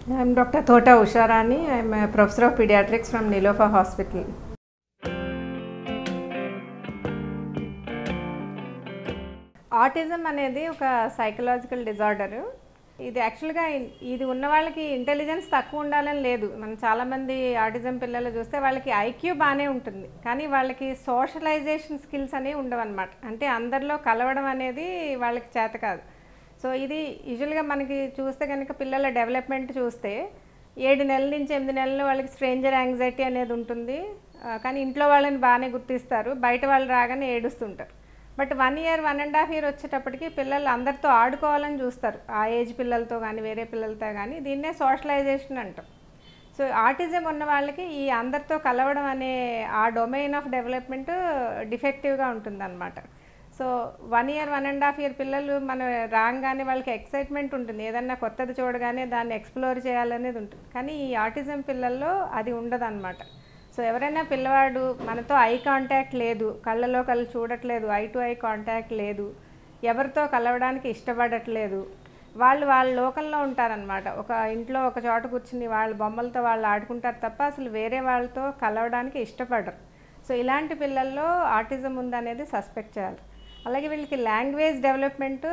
I'm Dr. Thota Usharani. I'm a professor of pediatrics from Nilofa Hospital. Autism అనేది ఒక psychological disorder ఇది యాక్చువల్గా ఇ- ఇది ఉన్న వాళ్ళకి ఇంటెలిజెన్స్ తక్కువ ఉండాలని లేదు మనం చాలామంది ఆటిజం పిల్లలు చూస్తే వాళ్ళకి ఐక్యూ బాగానే ఉంటుంది కానీ వాళ్ళకి సోషలైజేషన్ స్కిల్స్ అనేవి ఉండవన్నమాట అంటే అందరిలో కలవడం అనేది వాళ్ళకి చేత కాదు సో ఇది యూజువల్గా మనకి చూస్తే కనుక పిల్లల డెవలప్మెంట్ చూస్తే ఏడు నెలల నుంచి ఎనిమిది నెలలు వాళ్ళకి స్ట్రేంజర్ యాంగ్జైటీ అనేది ఉంటుంది ఆ, కానీ ఇంట్లో వాళ్ళని బాగానే గుర్తిస్తారు బయట వాళ్ళు రాగానే ఏడుస్తుంటారు but one year one and half year వచ్చేటప్పటికి పిల్లలు అందరితో ఆడుకోవాలని చూస్తారు ఆ ఏజ్ పిల్లలతో కానీ వేరే పిల్లలతో కానీ దీన్నే సోషలైజేషన్ అంటాం సో ఆటిజం ఉన్న వాళ్ళకి ఈ అందరితో కలవడం అనే ఆ డొమైన్ ఆఫ్ డెవలప్మెంట్ డిఫెక్టివ్గా ఉంటుందన్నమాట so one year one and half year పిల్లలు మనం రాగానే వాళ్ళకి ఎక్సైట్మెంట్ ఉంటుంది ఏదన్నా కొత్తది చూడగానే దాన్ని ఎక్స్ప్లోర్ చేయాలనేది ఉంటుంది కానీ ఈ ఆటిజం పిల్లల్లో అది ఉండదన్నమాట సో ఎవరైనా పిల్లవాడు మనతో ఐ కాంటాక్ట్ లేదు కళ్ళలో కళ్ళు చూడట్లేదు ఐ టు ఐ కాంటాక్ట్ లేదు ఎవరితో కలవడానికి ఇష్టపడట్లేదు వాళ్ళు వాళ్ళ లోకంలో ఉంటారనమాట ఒక ఇంట్లో ఒక చోట కూర్చుని వాళ్ళ బొమ్మలతో వాళ్ళు ఆడుకుంటారు తప్ప అసలు వేరే వాళ్ళతో కలవడానికి ఇష్టపడరు సో ఇలాంటి పిల్లల్లో ఆటిజం ఉందనేది సస్పెక్ట్ చేయాలి అలాగే వీళ్ళకి లాంగ్వేజ్ డెవలప్మెంట్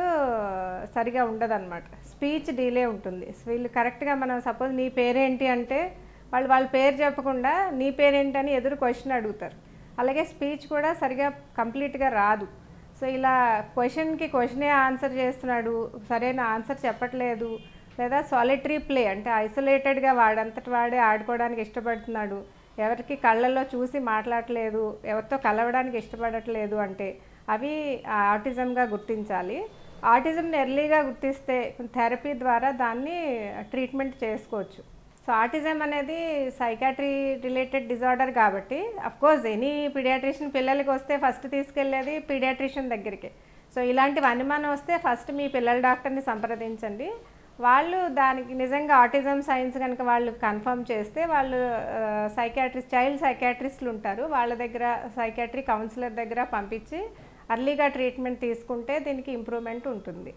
సరిగా ఉండదన్నమాట స్పీచ్ డీలే ఉంటుంది వీళ్ళు కరెక్ట్గా మనం సపోజ్ నీ పేరేంటి అంటే వాళ్ళు వాళ్ళ పేరు చెప్పకుండా నీ పేరేంటి అని ఎదురు క్వశ్చన్ అడుగుతారు అలాగే స్పీచ్ కూడా సరిగా కంప్లీట్గా రాదు సో ఇలా క్వశ్చన్కి క్వశ్చనే ఆన్సర్ చేస్తున్నాడు సరైన ఆన్సర్ చెప్పట్లేదు లేదా సాలిటరీ ప్లే అంటే ఐసోలేటెడ్గా వాడంతటి వాడే ఆడుకోవడానికి ఇష్టపడుతున్నాడు ఎవరికి కళ్ళల్లో చూసి మాట్లాడట్లేదు ఎవరితో కలవడానికి ఇష్టపడట్లేదు అంటే అవి ఆటిజంగా గుర్తించాలి ఆటిజంని ఎర్లీగా గుర్తిస్తే థెరపీ ద్వారా దాన్ని ట్రీట్మెంట్ చేసుకోవచ్చు సో ఆటిజం అనేది సైకాట్రీ రిలేటెడ్ డిజార్డర్ కాబట్టి కోర్స్ ఎనీ పీడియాట్రిషియన్ పిల్లలకి వస్తే ఫస్ట్ తీసుకెళ్ళేది పీడియాట్రిషియన్ దగ్గరికి సో ఇలాంటివి అనుమానం వస్తే ఫస్ట్ మీ పిల్లల డాక్టర్ని సంప్రదించండి వాళ్ళు దానికి నిజంగా ఆటిజం సైన్స్ కనుక వాళ్ళు కన్ఫర్మ్ చేస్తే వాళ్ళు సైకాట్రిస్ట్ చైల్డ్ సైకాట్రిస్టులు ఉంటారు వాళ్ళ దగ్గర సైకాట్రీ కౌన్సిలర్ దగ్గర పంపించి అర్లీగా ట్రీట్మెంట్ తీసుకుంటే దీనికి ఇంప్రూవ్మెంట్ ఉంటుంది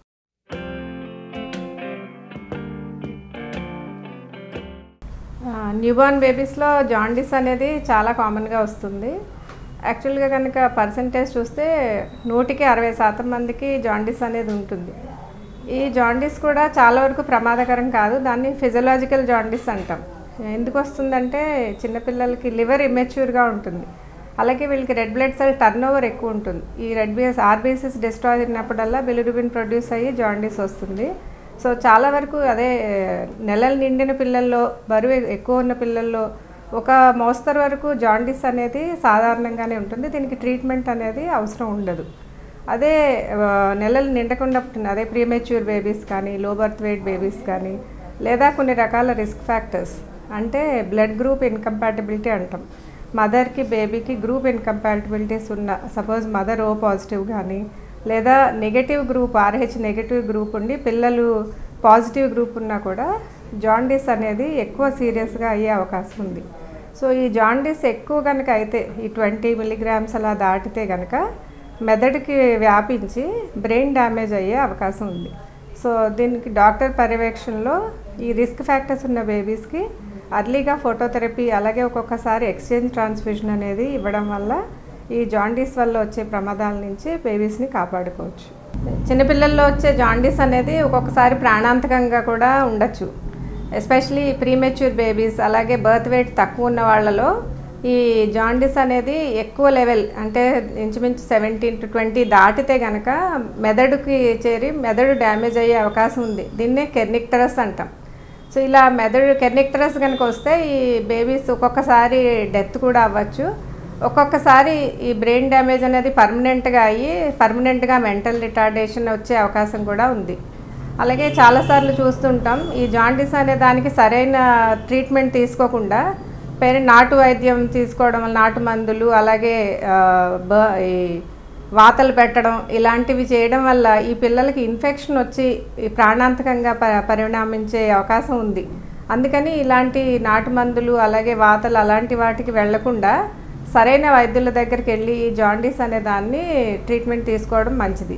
న్యూబార్న్ బేబీస్లో జాండీస్ అనేది చాలా కామన్గా వస్తుంది యాక్చువల్గా కనుక పర్సంటేజ్ చూస్తే నూటికి అరవై శాతం మందికి జాండీస్ అనేది ఉంటుంది ఈ జాండీస్ కూడా చాలా వరకు ప్రమాదకరం కాదు దాన్ని ఫిజియలాజికల్ జాండీస్ అంటాం ఎందుకు వస్తుందంటే చిన్నపిల్లలకి లివర్ ఇమెచ్యూర్గా ఉంటుంది అలాగే వీళ్ళకి red blood cell turn over ఎక్కువ ఉంటుంది ఈ రెడ్ బిఎస్ ఆర్బీసీస్ డిస్ట్రాయ్ అయినప్పుడల్లా బిలిరుబిన్ ప్రొడ్యూస్ అయ్యి జాండీస్ వస్తుంది సో చాలా వరకు అదే నెలలు నిండిన పిల్లల్లో బరువు ఎక్కువ ఉన్న పిల్లల్లో ఒక మోస్తరు వరకు జాండీస్ అనేది సాధారణంగానే ఉంటుంది దీనికి ట్రీట్మెంట్ అనేది అవసరం ఉండదు అదే ఆ, నెలలు నిండకుండా పుట్టిన అదే ప్రీమెచ్యూర్ బేబీస్ కానీ లో బర్త్ వెయిట్ బేబీస్ కానీ లేదా కొన్ని రకాల రిస్క్ ఫ్యాక్టర్స్ అంటే బ్లడ్ గ్రూప్ ఇన్కంపాటబిలిటీ అంటాం మదర్కి బేబీకి గ్రూప్ ఇన్కంపాటబిలిటీస్ ఉన్న సపోజ్ మదర్ ఓ పాజిటివ్ కానీ లేదా negative group Rh negative group ఉండి పిల్లలు పాజిటివ్ గ్రూప్ ఉన్నా కూడా జాండీస్ అనేది ఎక్కువ సీరియస్గా అయ్యే అవకాశం ఉంది సో ఈ జాండీస్ ఎక్కువ కనుక అయితే ఈ ట్వంటీ మిల్లీగ్రామ్స్ అలా దాటితే కనుక మెదడుకి వ్యాపించి బ్రెయిన్ డ్యామేజ్ అయ్యే అవకాశం ఉంది సో దీనికి డాక్టర్ పర్యవేక్షణలో ఈ రిస్క్ ఫ్యాక్టర్స్ ఉన్న బేబీస్కి అర్లీగా ఫోటోథెరపీ అలాగే ఒక్కొక్కసారి ఎక్స్చేంజ్ ట్రాన్స్ఫ్యూషన్ అనేది ఇవ్వడం వల్ల ఈ జాండీస్ వల్ల వచ్చే ప్రమాదాల నుంచి బేబీస్ని కాపాడుకోవచ్చు చిన్నపిల్లల్లో వచ్చే జాండీస్ అనేది ఒక్కొక్కసారి ప్రాణాంతకంగా కూడా ఉండొచ్చు ఎస్పెషలీ ప్రీమెచ్యూర్ బేబీస్ అలాగే బర్త్ వెయిట్ తక్కువ ఉన్న వాళ్ళలో ఈ జాండీస్ అనేది ఎక్కువ లెవెల్ అంటే ఇంచుమించు సెవెంటీన్ టు ట్వంటీ దాటితే కనుక మెదడుకి చేరి మెదడు డ్యామేజ్ అయ్యే అవకాశం ఉంది దీన్నే కెర్నిక్టరస్ అంటాం సో ఇలా మెదడు కెర్నిక్టరస్ కనుక వస్తే ఈ బేబీస్ ఒక్కొక్కసారి డెత్ కూడా అవ్వచ్చు ఒక్కొక్కసారి ఈ బ్రెయిన్ డ్యామేజ్ అనేది పర్మనెంట్గా అయ్యి పర్మనెంట్గా మెంటల్ రిటార్డేషన్ వచ్చే అవకాశం కూడా ఉంది అలాగే చాలాసార్లు చూస్తుంటాం ఈ జాండీస్ అనే దానికి సరైన ట్రీట్మెంట్ తీసుకోకుండా పేరెంట్ నాటు వైద్యం తీసుకోవడం వల్ల నాటు మందులు అలాగే ఆ, బ ఈ వాతలు పెట్టడం ఇలాంటివి చేయడం వల్ల ఈ పిల్లలకి ఇన్ఫెక్షన్ వచ్చి ఈ ప్రాణాంతకంగా ప పరిణామించే అవకాశం ఉంది అందుకని ఇలాంటి నాటు మందులు అలాగే వాతలు అలాంటి వాటికి వెళ్లకుండా సరైన వైద్యుల దగ్గరికి వెళ్ళి ఈ జాండీస్ అనే దాన్ని ట్రీట్మెంట్ తీసుకోవడం మంచిది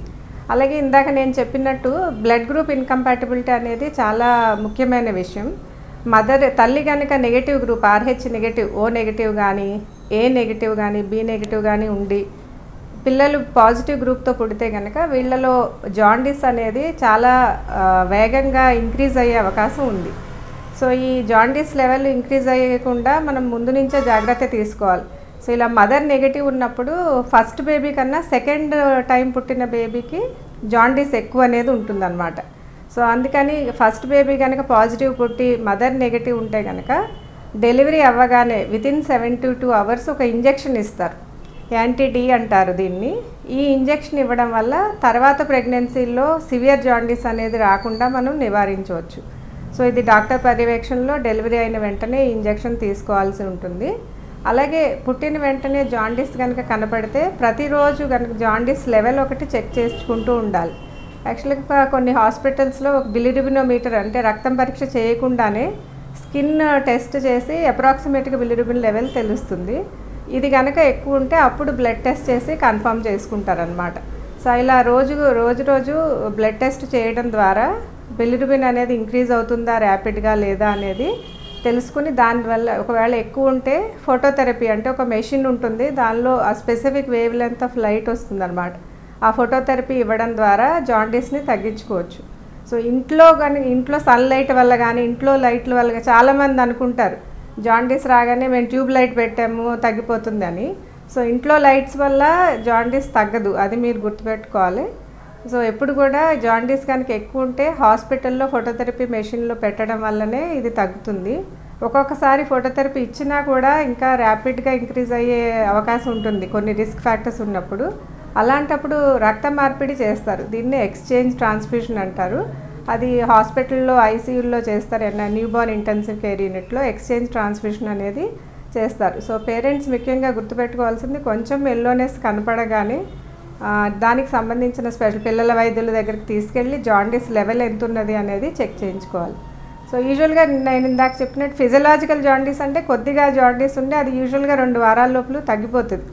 అలాగే ఇందాక నేను చెప్పినట్టు బ్లడ్ గ్రూప్ ఇన్కంపాటబిలిటీ అనేది చాలా ముఖ్యమైన విషయం మదర్ తల్లి కనుక negative group Rh negative O negative కానీ ఏ నెగటివ్ కానీ బి నెగటివ్ కానీ ఉండి పిల్లలు పాజిటివ్ గ్రూప్తో పుడితే కనుక వీళ్ళలో జాండీస్ అనేది చాలా ఆ, వేగంగా ఇంక్రీజ్ అయ్యే అవకాశం ఉంది సో ఈ జాండీస్ లెవెల్ ఇంక్రీజ్ అయ్యకుండా మనం ముందు నుంచే జాగ్రత్త తీసుకోవాలి సో ఇలా మదర్ నెగటివ్ ఉన్నప్పుడు ఫస్ట్ బేబీ కన్నా సెకండ్ టైం పుట్టిన బేబీకి జాండీస్ ఎక్కువ అనేది ఉంటుందన్నమాట సో అందుకని ఫస్ట్ బేబీ కనుక పాజిటివ్ పుట్టి మదర్ నెగటివ్ ఉంటే కనుక డెలివరీ అవ్వగానే within seventy two hours ఒక ఇంజెక్షన్ ఇస్తారు యాంటీ డి అంటారు దీన్ని ఈ ఇంజెక్షన్ ఇవ్వడం వల్ల తర్వాత ప్రెగ్నెన్సీలో సివియర్ జాండీస్ అనేది రాకుండా మనం నివారించవచ్చు సో ఇది డాక్టర్ పర్యవేక్షణలో డెలివరీ అయిన వెంటనే ఈ ఇంజెక్షన్ తీసుకోవాల్సి ఉంటుంది అలాగే పుట్టిన వెంటనే జాండీస్ కనుక కనపడితే ప్రతిరోజు కనుక జాండీస్ లెవెల్ ఒకటి చెక్ చేసుకుంటూ ఉండాలి యాక్చువల్గా కొన్ని హాస్పిటల్స్లో ఒక బిలిరుబినోమీటర్ అంటే రక్తం పరీక్ష చేయకుండానే స్కిన్ టెస్ట్ చేసి అప్రాక్సిమేట్గా బిలిరుబిన్ లెవెల్ తెలుస్తుంది ఇది కనుక ఎక్కువ ఉంటే అప్పుడు బ్లడ్ టెస్ట్ చేసి కన్ఫర్మ్ చేసుకుంటారనమాట సో ఇలా రోజు రోజు రోజు బ్లడ్ టెస్ట్ చేయడం ద్వారా బిలిరుబిన్ అనేది ఇంక్రీజ్ అవుతుందా ర్యాపిడ్గా లేదా అనేది తెలుసుకుని దానివల్ల ఒకవేళ ఎక్కువ ఉంటే ఫోటోథెరపీ అంటే ఒక మెషిన్ ఉంటుంది దానిలో ఆ specific wavelength of light వస్తుందన్నమాట ఆ ఫోటోథెరపీ ఇవ్వడం ద్వారా జాండీస్ని తగ్గించుకోవచ్చు సో ఇంట్లో కానీ ఇంట్లో సన్లైట్ వల్ల కానీ ఇంట్లో లైట్ల వల్ల గా- చాలామంది అనుకుంటారు జాండీస్ రాగానే మేము ట్యూబ్ లైట్ పెట్టాము తగ్గిపోతుందని సో ఇంట్లో లైట్స్ వల్ల జాండీస్ తగ్గదు అది మీరు గుర్తుపెట్టుకోవాలి సో ఎప్పుడు కూడా జాండీస్ కనుక ఎక్కువ ఉంటే హాస్పిటల్లో ఫోటోథెరపీ మెషిన్లో పెట్టడం వల్లనే ఇది తగ్గుతుంది ఒక్కొక్కసారి ఫోటోథెరపీ ఇచ్చినా కూడా ఇంకా ర్యాపిడ్గా ఇంక్రీజ్ అయ్యే అవకాశం ఉంటుంది కొన్ని రిస్క్ ఫ్యాక్టర్స్ ఉన్నప్పుడు అలాంటప్పుడు రక్త మార్పిడి చేస్తారు దీన్ని ఎక్స్చేంజ్ ట్రాన్స్ఫ్యూషన్ అంటారు అది హాస్పిటల్లో ఐసీయూల్లో చేస్తారు న్యూ బోర్న్ ఇంటెన్సివ్ కేర్ యూనిట్లో ఎక్స్చేంజ్ ట్రాన్స్ఫ్యూషన్ అనేది చేస్తారు సో పేరెంట్స్ ముఖ్యంగా గుర్తుపెట్టుకోవాల్సింది కొంచెం ఎల్లోనెస్ కనపడగానే ఆ, దానికి సంబంధించిన స్పెషల్ పిల్లల వైద్యుల దగ్గరికి తీసుకెళ్ళి జాండీస్ లెవెల్ ఎంత ఉన్నది అనేది చెక్ చేయించుకోవాలి సో యూజువల్గా నేను ఇందాక చెప్పినట్టు ఫిజియలాజికల్ జాండీస్ అంటే కొద్దిగా జాండీస్ ఉంటే అది యూజువల్గా రెండు వారాల లోపల తగ్గిపోతుంది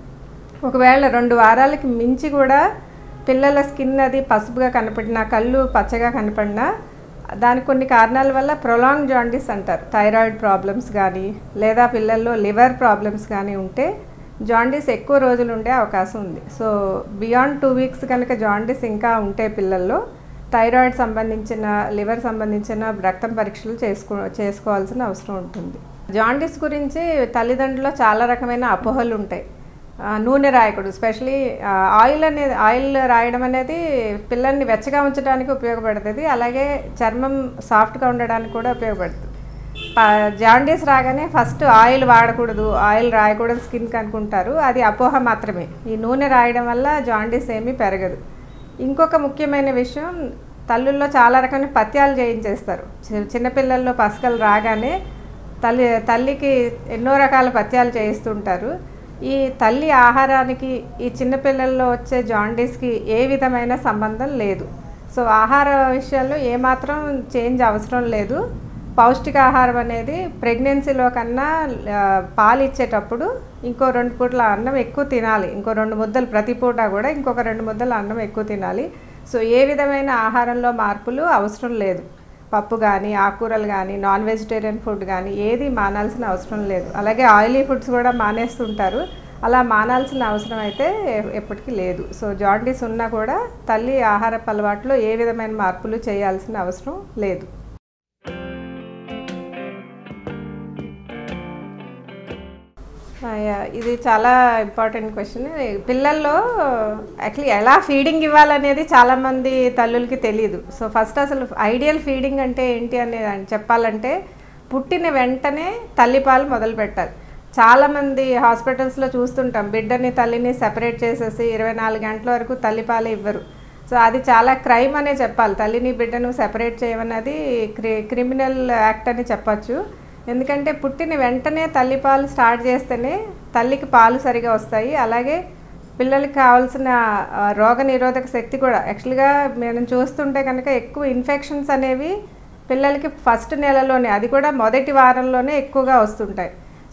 ఒకవేళ రెండు వారాలకి మించి కూడా పిల్లల స్కిన్ అది పసుపుగా కనపడినా కళ్ళు పచ్చగా కనపడినా దానికి కొన్ని కారణాల వల్ల ప్రొలాంగ్ జాండీస్ అంటారు థైరాయిడ్ ప్రాబ్లమ్స్ కానీ లేదా పిల్లల్లో లివర్ ప్రాబ్లమ్స్ కానీ ఉంటే జాండీస్ ఎక్కువ రోజులు ఉండే అవకాశం ఉంది సో బియాండ్ టూ వీక్స్ కనుక జాండీస్ ఇంకా ఉంటే పిల్లల్లో థైరాయిడ్ సంబంధించిన లివర్ సంబంధించిన రక్తం పరీక్షలు చేసుకో చేసుకోవాల్సిన అవసరం ఉంటుంది జాండీస్ గురించి తల్లిదండ్రుల్లో చాలా రకమైన అపోహలు ఉంటాయి ఆ, నూనె రాయకూడదు స్పెషలీ ఆయిల్ అనేది ఆయిల్ రాయడం అనేది పిల్లల్ని వెచ్చగా ఉంచడానికి ఉపయోగపడుతుంది అలాగే చర్మం సాఫ్ట్గా ఉండడానికి కూడా ఉపయోగపడుతుంది ప- జాండీస్ రాగానే ఫస్ట్ ఆయిల్ వాడకూడదు ఆయిల్ రాయకూడదు స్కిన్కి అనుకుంటారు అది అపోహ మాత్రమే ఈ నూనె రాయడం వల్ల జాండీస్ ఏమీ పెరగదు ఇంకొక ముఖ్యమైన విషయం తల్లుల్లో చాలా రకమైన పత్యాలు చేయించేస్తారు చి- చిన్నపిల్లల్లో పసకలు రాగానే తల్లి తల్లికి ఎన్నో రకాల పత్యాలు చేయిస్తుంటారు ఈ తల్లి ఆహారానికి ఈ చిన్నపిల్లల్లో వచ్చే జాండీస్కి ఏ విధమైన సంబంధం లేదు సో ఆహార విషయాల్లో ఏమాత్రం చేంజ్ అవసరం లేదు పౌష్టికాహారం అనేది ప్రెగ్నెన్సీలో కన్నా ఆ, పాలు ఇచ్చేటప్పుడు ఇంకో రెండు పూట్ల అన్నం ఎక్కువ తినాలి ఇంకో రెండు ముద్దలు ప్రతి పూట కూడా ఇంకొక రెండు ముద్దల అన్నం ఎక్కువ తినాలి సో ఏ విధమైన ఆహారంలో మార్పులు అవసరం లేదు పప్పు కానీ ఆకుకూరలు కానీ నాన్ వెజిటేరియన్ ఫుడ్ కానీ ఏది మానాల్సిన అవసరం లేదు అలాగే ఆయిలీ ఫుడ్స్ కూడా మానేస్తుంటారు అలా మానాల్సిన అవసరం అయితే ఎ- ఎప్పటికీ లేదు సో జాండీస్ ఉన్నా కూడా తల్లి ఆహారపు అలవాట్లో ఏ విధమైన మార్పులు చేయాల్సిన అవసరం లేదు ఆ, యా, ఇది చాలా ఇంపార్టెంట్ క్వశ్చన్ పిల్లల్లో యాక్చువల్లీ ఎలా ఫీడింగ్ ఇవ్వాలనేది చాలామంది తల్లులకి తెలియదు సో ఫస్ట్ అసలు ఐడియల్ ఫీడింగ్ అంటే ఏంటి అనేది అని చెప్పాలంటే పుట్టిన వెంటనే తల్లిపాలు మొదలు పెట్టాలి చాలామంది హాస్పిటల్స్లో చూస్తుంటాం బిడ్డని తల్లిని సెపరేట్ చేసేసి ఇరవై నాలుగు గంటల వరకు తల్లిపాలు ఇవ్వరు సో అది చాలా క్రైమ్ అనే చెప్పాలి తల్లిని బిడ్డను సెపరేట్ చేయమన్నది క్రి క్రిమినల్ యాక్ట్ అని చెప్పచ్చు ఎందుకంటే పుట్టిన వెంటనే తల్లిపాలు స్టార్ట్ చేస్తేనే తల్లికి పాలు సరిగా వస్తాయి అలాగే పిల్లలకి కావాల్సిన ఆ, రోగ నిరోధక శక్తి కూడా యాక్చువల్గా మనం చూస్తుంటే కనుక ఎక్కువ ఇన్ఫెక్షన్స్ అనేవి పిల్లలకి ఫస్ట్ నెలలోనే అది కూడా మొదటి వారంలోనే ఎక్కువగా వస్తుంటాయి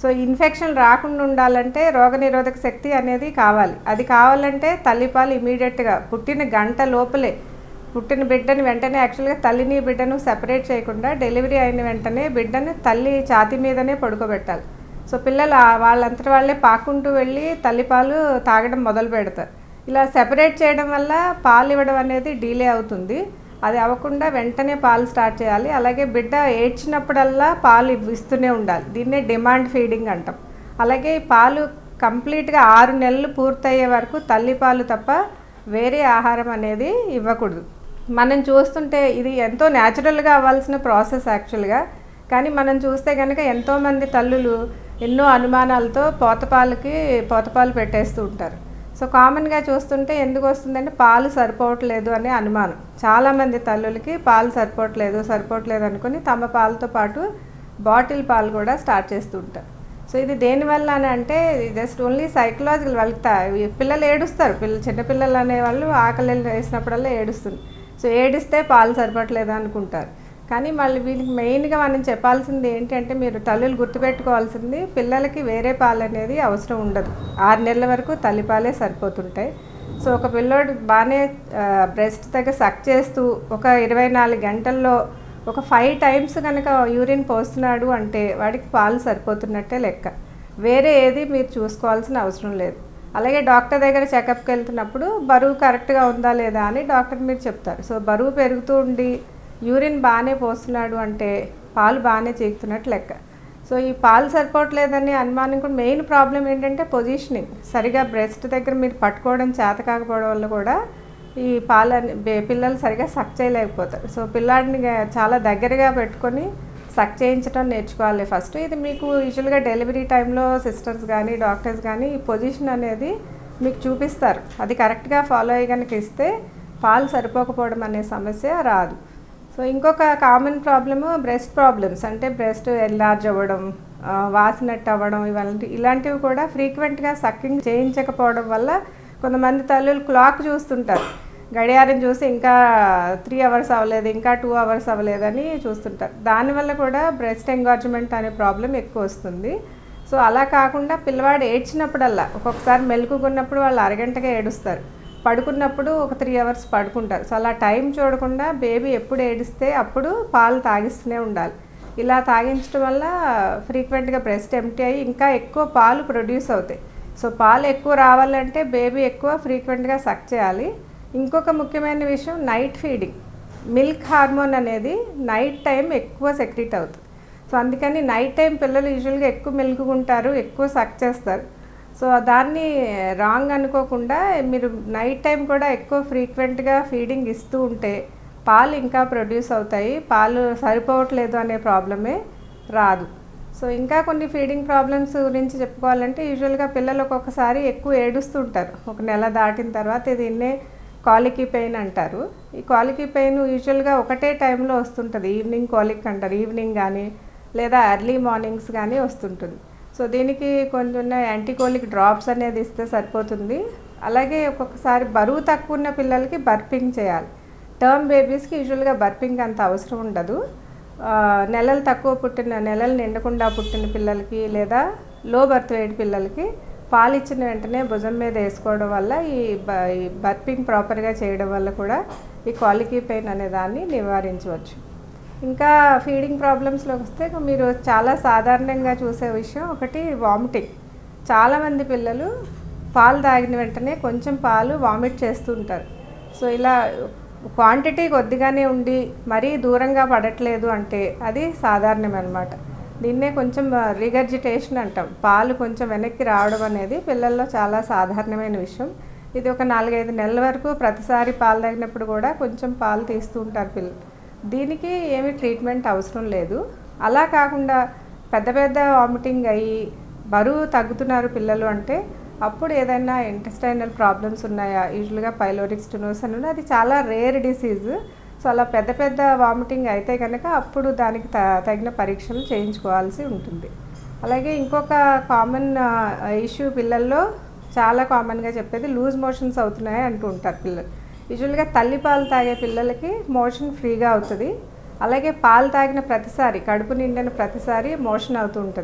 సో ఇన్ఫెక్షన్ రాకుండా ఉండాలంటే రోగనిరోధక శక్తి అనేది కావాలి అది కావాలంటే తల్లిపాలు ఇమీడియట్గా పుట్టిన గంట లోపలే పుట్టిన బిడ్డని వెంటనే యాక్చువల్గా తల్లిని బిడ్డను సెపరేట్ చేయకుండా డెలివరీ అయిన వెంటనే బిడ్డని తల్లి ఛాతి మీదనే పడుకోబెట్టాలి సో పిల్లలు ఆ- వాళ్ళంతటి వాళ్ళే పాకుంటూ వెళ్ళి తల్లిపాలు తాగడం మొదలు పెడతారు ఇలా సెపరేట్ చేయడం వల్ల పాలు ఇవ్వడం అనేది డీలే అవుతుంది అది అవ్వకుండా వెంటనే పాలు స్టార్ట్ చేయాలి అలాగే బిడ్డ ఏడ్చినప్పుడల్లా పాలు ఇవ్- ఇస్తూనే ఉండాలి దీన్నే డిమాండ్ ఫీడింగ్ అంటాం అలాగే ఈ పాలు కంప్లీట్గా ఆరు నెలలు పూర్తయ్యే వరకు తల్లి పాలు తప్ప వేరే ఆహారం అనేది ఇవ్వకూడదు మనం చూస్తుంటే ఇది ఎంతో న్యాచురల్గా అవ్వాల్సిన ప్రాసెస్ యాక్చువల్గా కానీ మనం చూస్తే కనుక ఎంతోమంది తల్లులు ఎన్నో అనుమానాలతో పోతపాలకి పోతపాలు పెట్టేస్తూ ఉంటారు సో కామన్గా చూస్తుంటే ఎందుకు వస్తుందంటే పాలు సరిపోవట్లేదు అనే అనుమానం చాలామంది తల్లులకి పాలు సరిపోవట్లేదు సరిపోవట్లేదు అనుకుని తమ పాలతో పాటు బాటిల్ పాలు కూడా స్టార్ట్ చేస్తూ ఉంటారు సో ఇది దేనివల్ల అని అంటే జస్ట్ ఓన్లీ సైకలాజికల్ వాళ్ళకి త- ఈ పిల్లలు ఏడుస్తారు పిల్లలు చిన్నపిల్లలు అనేవాళ్ళు ఆకలి వేసినప్పుడల్లా ఏడుస్తుంది సో ఏడిస్తే పాలు సరిపట్లేదు అనుకుంటారు కానీ మళ్ళీ వీళ్ళకి మెయిన్గా మనం చెప్పాల్సింది ఏంటంటే మీరు తల్లులు గుర్తుపెట్టుకోవాల్సింది పిల్లలకి వేరే పాలు అనేది అవసరం ఉండదు ఆరు నెలల వరకు తల్లిపాలే సరిపోతుంటాయి సో ఒక పిల్లోడు బాగానే బ్రెస్ట్ దగ్గర సక్ చేస్తూ ఒక ఇరవై నాలుగు గంటల్లో ఒక ఫైవ్ టైమ్స్ కనుక యూరిన్ పోస్తున్నాడు అంటే వాడికి పాలు సరిపోతున్నట్టే లెక్క వేరే ఏది మీరు చూసుకోవాల్సిన అవసరం లేదు అలాగే డాక్టర్ దగ్గర చెకప్కి వెళ్తున్నప్పుడు బరువు కరెక్ట్గా ఉందా లేదా అని డాక్టర్ మీరు చెప్తారు సో బరువు పెరుగుతూ ఉండి యూరిన్ బాగానే పోస్తున్నాడు అంటే పాలు బాగానే చీకుతున్నట్టు లెక్క సో ఈ పాలు సరిపోవట్లేదని అనుమానం కూడా మెయిన్ ప్రాబ్లం ఏంటంటే పొజిషనింగ్ సరిగా బ్రెస్ట్ దగ్గర మీరు పట్టుకోవడం చేత కాకపోవడం వల్ల కూడా ఈ పాలని బే- పిల్లలు సరిగా సక్ చేయలేకపోతారు సో పిల్లాడిని గా- చాలా దగ్గరగా పెట్టుకొని సక్ చేయించడం నేర్చుకోవాలి ఫస్ట్ ఇది మీకు యూజువల్గా డెలివరీ టైంలో సిస్టర్స్ కానీ డాక్టర్స్ కానీ ఈ పొజిషన్ అనేది మీకు చూపిస్తారు అది కరెక్ట్గా ఫాలో అయ్యి కనుక ఇస్తే పాలు సరిపోకపోవడం అనే సమస్య రాదు సో ఇంకొక కామన్ ప్రాబ్లము బ్రెస్ట్ ప్రాబ్లమ్స్ అంటే బ్రెస్ట్ ఎన్లార్జ్ అవ్వడం ఆ, వాసినట్టు అవ్వడం ఇవన్నీ ఇలాంటివి కూడా ఫ్రీక్వెంట్గా సక్కింగ్ చేయించకపోవడం వల్ల కొంతమంది తల్లులు క్లాక్ చూస్తుంటారు గడియారం చూసి ఇంకా త్రీ అవర్స్ అవ్వలేదు ఇంకా టూ అవర్స్ అవ్వలేదని చూస్తుంటారు దానివల్ల కూడా బ్రెస్ట్ ఎంగార్జ్మెంట్ అనే ప్రాబ్లం ఎక్కువ వస్తుంది సో అలా కాకుండా పిల్లవాడు ఏడ్చినప్పుడల్లా ఒక్కొక్కసారి మెలుకున్నప్పుడు వాళ్ళు అరగంటగా ఏడుస్తారు పడుకున్నప్పుడు ఒక త్రీ అవర్స్ పడుకుంటారు సో అలా టైం చూడకుండా బేబీ ఎప్పుడు ఏడిస్తే అప్పుడు పాలు తాగిస్తూనే ఉండాలి ఇలా తాగించడం వల్ల ఫ్రీక్వెంట్గా బ్రెస్ట్ ఎంటీ అయ్యి ఇంకా ఎక్కువ పాలు ప్రొడ్యూస్ అవుతాయి సో పాలు ఎక్కువ రావాలంటే బేబీ ఎక్కువ ఫ్రీక్వెంట్గా సక్ చేయాలి ఇంకొక ముఖ్యమైన విషయం నైట్ ఫీడింగ్ మిల్క్ హార్మోన్ అనేది నైట్ టైం ఎక్కువ సెక్రీట్ అవుతుంది సో అందుకని నైట్ టైం పిల్లలు యూజువల్గా ఎక్కువ మెలుగుంటారు ఎక్కువ సక్ చేస్తారు సో దాన్ని రాంగ్ అనుకోకుండా మీరు నైట్ టైం కూడా ఎక్కువ ఫ్రీక్వెంట్గా ఫీడింగ్ ఇస్తూ ఉంటే పాలు ఇంకా ప్రొడ్యూస్ అవుతాయి పాలు సరిపోవట్లేదు అనే ప్రాబ్లమే రాదు సో ఇంకా కొన్ని ఫీడింగ్ ప్రాబ్లమ్స్ గురించి చెప్పుకోవాలంటే యూజువల్గా పిల్లలు ఒక్కొక్కసారి ఎక్కువ ఏడుస్తుంటారు ఒక నెల దాటిన తర్వాత దీన్నే కాలికీ పెయిన్ అంటారు ఈ కాలికీ పెయిన్ యూజువల్గా ఒకటే టైంలో వస్తుంటుంది ఈవినింగ్ కాలిక్ అంటారు ఈవినింగ్ కానీ లేదా ఎర్లీ మార్నింగ్స్ కానీ వస్తుంటుంది సో దీనికి కొంచెం యాంటీకోలిక్ డ్రాప్స్ అనేది ఇస్తే సరిపోతుంది అలాగే ఒక్కొక్కసారి బరువు తక్కువ ఉన్న పిల్లలకి బర్పింగ్ చేయాలి టర్మ్ బేబీస్కి యూజువల్గా బర్పింగ్ అంత అవసరం ఉండదు ఆ, నెలలు తక్కువ పుట్టిన నెలలు నిండకుండా పుట్టిన పిల్లలకి లేదా లో బర్త్ వెయిట్ పిల్లలకి పాలు ఇచ్చిన వెంటనే భుజం మీద వేసుకోవడం వల్ల ఈ బ ఈ బర్పింగ్ ప్రాపర్గా చేయడం వల్ల కూడా ఈ క్వాలిటీ పెయిన్ అనే దాన్ని నివారించవచ్చు ఇంకా ఫీడింగ్ ప్రాబ్లమ్స్లోకి వస్తే మీరు చాలా సాధారణంగా చూసే విషయం ఒకటి వామిటింగ్ చాలామంది పిల్లలు పాలు తాగిన వెంటనే కొంచెం పాలు వామిట్ చేస్తూ ఉంటారు సో ఇలా క్వాంటిటీ కొద్దిగానే ఉండి మరీ దూరంగా పడట్లేదు అంటే అది సాధారణం అనమాట దీన్నే కొంచెం రిగర్జిటేషన్ అంటాం పాలు కొంచెం వెనక్కి రావడం అనేది పిల్లల్లో చాలా సాధారణమైన విషయం ఇది ఒక నాలుగైదు నెలల వరకు ప్రతిసారి పాలు తాగినప్పుడు కూడా కొంచెం పాలు తీస్తూ ఉంటారు పిల్లలు దీనికి ఏమి ట్రీట్మెంట్ అవసరం లేదు అలా కాకుండా పెద్ద పెద్ద వామిటింగ్ అయ్యి బరువు తగ్గుతున్నారు పిల్లలు అంటే అప్పుడు ఏదైనా ఇంటెస్టైనల్ ప్రాబ్లమ్స్ ఉన్నాయా యూజువల్గా పైలోరిక్ స్టెనోస్ అని ఉంది. అది చాలా రేర్ డిసీజ్ సో అలా పెద్ద పెద్ద వామిటింగ్ అయితే కనుక అప్పుడు దానికి త తగిన పరీక్షలు చేయించుకోవాల్సి ఉంటుంది అలాగే ఇంకొక కామన్ ఇష్యూ పిల్లల్లో చాలా కామన్గా చెప్పేది లూజ్ మోషన్స్ అవుతున్నాయి అంటూ ఉంటారు పిల్లలు యూజువల్గా తల్లి పాలు తాగే పిల్లలకి మోషన్ ఫ్రీగా అవుతుంది అలాగే పాలు తాగిన ప్రతిసారి కడుపు నిండిన ప్రతిసారి మోషన్ అవుతూ ఉంటుంది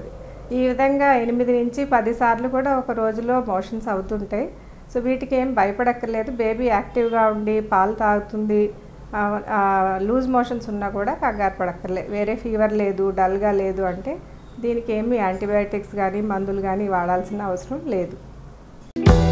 ఈ విధంగా ఎనిమిది నుంచి పది సార్లు కూడా ఒక రోజులో మోషన్స్ అవుతుంటాయి సో వీటికి ఏం భయపడక్కర్లేదు బేబీ యాక్టివ్గా ఉండి పాలు తాగుతుంది లూజ్ మోషన్స్ ఉన్నా కూడా కంగారు పడక్కర్లేదు వేరే ఫీవర్ లేదు డల్గా లేదు అంటే దీనికి ఏమి యాంటీబయాటిక్స్ కానీ మందులు కానీ వాడాల్సిన అవసరం లేదు